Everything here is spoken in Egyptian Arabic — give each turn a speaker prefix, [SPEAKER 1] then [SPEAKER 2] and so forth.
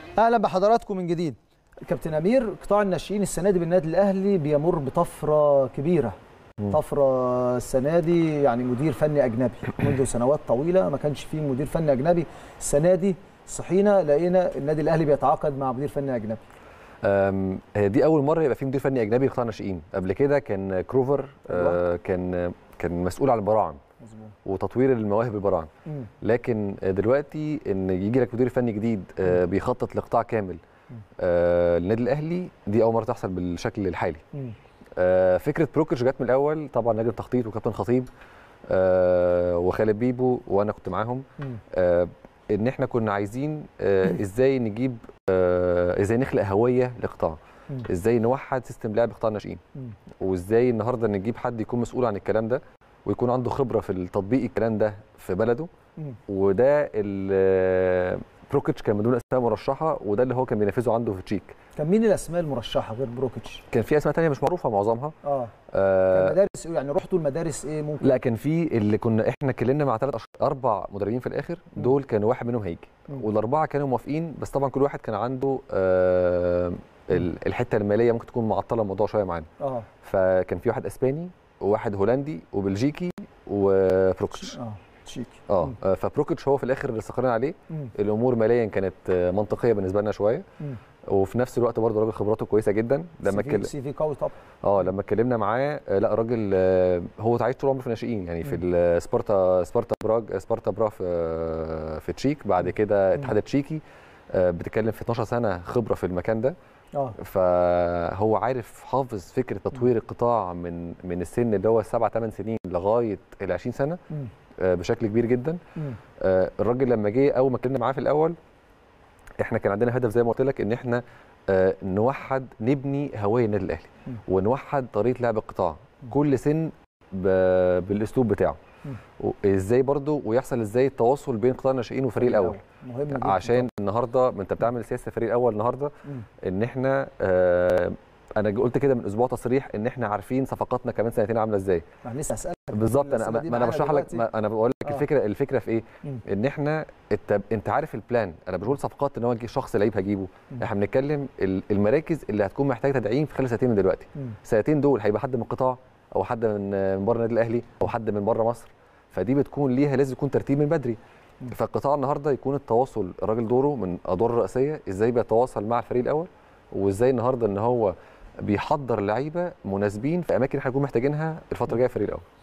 [SPEAKER 1] اهلا بحضراتكم من جديد كابتن امير قطاع الناشئين السنه دي بالنادي الاهلي بيمر بطفره كبيره طفره السنه دي يعني مدير فني اجنبي منذ سنوات طويله ما كانش فيه مدير فني اجنبي السنه دي صحينا لقينا النادي الاهلي بيتعاقد مع مدير فني اجنبي
[SPEAKER 2] أم، هي دي اول مره يبقى في مدير فني اجنبي لقطاع الناشئين قبل كده كان كروفر آه، كان كان مسؤول عن البراعم
[SPEAKER 1] مظبوط
[SPEAKER 2] وتطوير المواهب البراعم
[SPEAKER 1] مم.
[SPEAKER 2] لكن دلوقتي ان يجي لك مدير فني جديد آه، بيخطط لقطاع كامل آه، للنادي الاهلي دي اول مره تحصل بالشكل الحالي
[SPEAKER 1] مم.
[SPEAKER 2] آه، فكره بروكرز جت من الاول طبعا نجم تخطيط وكابتن خطيب آه، وخالد بيبو وانا كنت معاهم
[SPEAKER 1] مم.
[SPEAKER 2] آه، ان احنا كنا عايزين آه، ازاي نجيب آه، ازاي نخلق هويه لقطاع
[SPEAKER 1] مم.
[SPEAKER 2] ازاي نوحد سيستم لعب قطاع الناشئين
[SPEAKER 1] مم.
[SPEAKER 2] وازاي النهارده نجيب حد يكون مسؤول عن الكلام ده ويكون عنده خبره في التطبيق الكلام ده في بلده
[SPEAKER 1] مم.
[SPEAKER 2] وده ال- بروكيتش كان من ضمن الاسماء المرشحه وده اللي هو كان بينفذه عنده في تشيك
[SPEAKER 1] كان مين الاسماء المرشحه غير بروكيتش
[SPEAKER 2] كان في اسماء تانية مش معروفه معظمها
[SPEAKER 1] اه كان
[SPEAKER 2] آه
[SPEAKER 1] مدارس ايه يعني رحتوا المدارس ايه ممكن
[SPEAKER 2] لا كان في اللي كنا احنا اتكلمنا مع ثلاث اربع مدربين في الاخر
[SPEAKER 1] مم.
[SPEAKER 2] دول كانوا واحد منهم هيجي
[SPEAKER 1] مم.
[SPEAKER 2] والاربعه كانوا موافقين بس طبعا كل واحد كان عنده آه ال- الحته الماليه ممكن تكون معطله الموضوع شويه معانا
[SPEAKER 1] اه
[SPEAKER 2] فكان في واحد اسباني وواحد هولندي وبلجيكي وبروكيتش
[SPEAKER 1] اه تشيكي
[SPEAKER 2] اه
[SPEAKER 1] مم.
[SPEAKER 2] آه، فبروكيتش هو في الاخر اللي استقرينا عليه
[SPEAKER 1] مم.
[SPEAKER 2] الامور ماليا كانت آه، منطقيه بالنسبه لنا شويه
[SPEAKER 1] مم.
[SPEAKER 2] وفي نفس الوقت برضه راجل خبراته كويسه جدا لما
[SPEAKER 1] سي
[SPEAKER 2] اتكلم
[SPEAKER 1] في سي في قوي طبعا
[SPEAKER 2] اه لما اتكلمنا معاه آه، لا راجل آه، هو عايش طول عمره في الناشئين يعني في
[SPEAKER 1] مم.
[SPEAKER 2] ال- سبارتا سبارتا براغ سبارتا برا في آه، في تشيك بعد كده
[SPEAKER 1] مم.
[SPEAKER 2] اتحاد التشيكي آه، بتتكلم في 12 سنه خبره في المكان ده
[SPEAKER 1] اه
[SPEAKER 2] فهو عارف حافظ فكره تطوير القطاع من من السن اللي هو سبع ثمان سنين لغايه ال 20 سنه
[SPEAKER 1] مم.
[SPEAKER 2] آه، بشكل كبير جدا
[SPEAKER 1] مم.
[SPEAKER 2] آه، الراجل لما جه اول ما اتكلمنا معاه في الاول احنا كان عندنا هدف زي ما قلت لك ان احنا آه، نوحد نبني هويه النادي الاهلي
[SPEAKER 1] مم.
[SPEAKER 2] ونوحد طريقه لعب القطاع
[SPEAKER 1] مم.
[SPEAKER 2] كل سن ب- بالاسلوب بتاعه
[SPEAKER 1] مم.
[SPEAKER 2] و- ازاي برضو ويحصل ازاي التواصل بين قطاع الناشئين والفريق الاول
[SPEAKER 1] مهم جدا
[SPEAKER 2] عشان النهارده ما انت بتعمل سياسه الفريق الاول النهارده
[SPEAKER 1] مم.
[SPEAKER 2] ان احنا آه، انا قلت كده من اسبوع تصريح ان احنا عارفين صفقاتنا كمان سنتين عامله ازاي
[SPEAKER 1] ما لسه اسالك
[SPEAKER 2] بالظبط انا
[SPEAKER 1] الأسئلة
[SPEAKER 2] ما
[SPEAKER 1] دي
[SPEAKER 2] ما انا
[SPEAKER 1] معانا
[SPEAKER 2] بشرح لك
[SPEAKER 1] دلوقتي.
[SPEAKER 2] ما انا بقول لك
[SPEAKER 1] آه.
[SPEAKER 2] الفكره الفكره في ايه
[SPEAKER 1] مم.
[SPEAKER 2] ان احنا انت انت عارف البلان انا مش بقول صفقات ان هو يجي شخص لعيب هجيبه
[SPEAKER 1] مم.
[SPEAKER 2] احنا بنتكلم ال- المراكز اللي هتكون محتاجه تدعيم في خلال سنتين من دلوقتي
[SPEAKER 1] مم.
[SPEAKER 2] سنتين دول هيبقى حد من القطاع او حد من من بره النادي الاهلي او حد من بره مصر فدي بتكون ليها لازم يكون ترتيب من بدري
[SPEAKER 1] مم.
[SPEAKER 2] فالقطاع النهارده يكون التواصل الراجل دوره من ادوار الرئيسيه ازاي بيتواصل مع الفريق الاول وازاي النهارده ان هو بيحضر لعيبه مناسبين في اماكن احنا هنكون محتاجينها الفتره الجايه في الفريق الاول